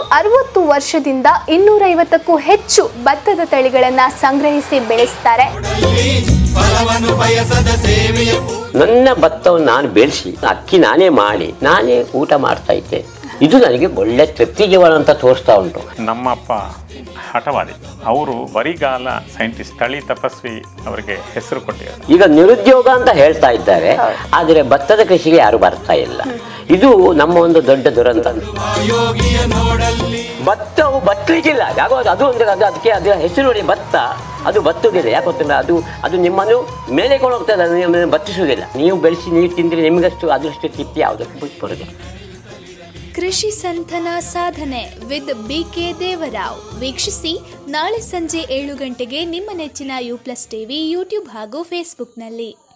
ಅರವತ್ತು ವರ್ಷದಿಂದ ಇನ್ನೂರೈವತ್ತಕ್ಕೂ ಹೆಚ್ಚು ಭತ್ತದ ತಳಿಗಳನ್ನು ಸಂಗ್ರಹಿಸಿ ಬೆಳೆಸ್ತಾರೆ ನನ್ನ ಭತ್ತವನ್ನು ನಾನು ಬೆಳೆಸಿ ಅಕ್ಕಿ ನಾನೇ ಮಾಡಿ ನಾನೇ ಊಟ ಮಾಡ್ತಾ ಇದ್ದೆ ಇದು ನನಗೆ ಒಳ್ಳೆ ತೃಪ್ತಿ ಜೀವನ ಅಂತ ತೋರಿಸ್ತಾ ಉಂಟು ನಮ್ಮಪ್ಪ ಹಠವಾದಿ ಅವರು ಬರಿಗಾಲ ಸೈಂಟಿಸ್ಟ್ ತಳಿ ತಪಸ್ವಿ ಅವರಿಗೆ ಹೆಸರು ಕೊಟ್ಟಿದ್ದಾರೆ ಈಗ ನಿರುದ್ಯೋಗ ಅಂತ ಹೇಳ್ತಾ ಇದ್ದಾರೆ ಆದರೆ ಭತ್ತದ ಕೃಷಿಗೆ ಯಾರು ಬರ್ತಾ ಇಲ್ಲ ಇದು ನಮ್ಮ ಒಂದು ದೊಡ್ಡ ದುರಂತ ಭತ್ತವು ಬತ್ತಲಿಕ್ಕಿಲ್ಲ ಯಾಕೋ ಅದು- ಅದು ಒಂದು ಅದು ಅದಕ್ಕೆ ಅದರ ಹೆಸರು ನೋಡಿ ಭತ್ತ ಅದು ಬತ್ತುವುದಿಲ್ಲ ಯಾಕೆ ಗೊತ್ತಿಲ್ಲ ಅದು ಅದು ನಿಮ್ಮನ್ನು ಮೇಲೆ ಹೋಗ್ತದೆ ಅದು ನಿಮ್ಮನ್ನು ಬತ್ತಿಸುವುದಿಲ್ಲ ನೀವು ಬೆಳೆಸಿ ನೀವು ತಿಂದರೆ ನಿಮಗಷ್ಟು ಅದರಷ್ಟು ತೃಪ್ತಿ ಯಾವುದಕ್ಕೆ ಬರುವುದಿಲ್ಲ ಕೃಷಿ ಸಂತನ ಸಾಧನೆ ವಿತ್ ಬಿಕೆ ದೇವರಾವ್ ವೀಕ್ಷಿಸಿ ನಾಳೆ ಸಂಜೆ ಏಳು ಗಂಟೆಗೆ ನಿಮ್ಮ ನೆಚ್ಚಿನ ಯು ಪ್ಲಸ್ ಟಿವಿ ಯೂಟ್ಯೂಬ್ ಹಾಗೂ ಫೇಸ್ಬುಕ್ನಲ್ಲಿ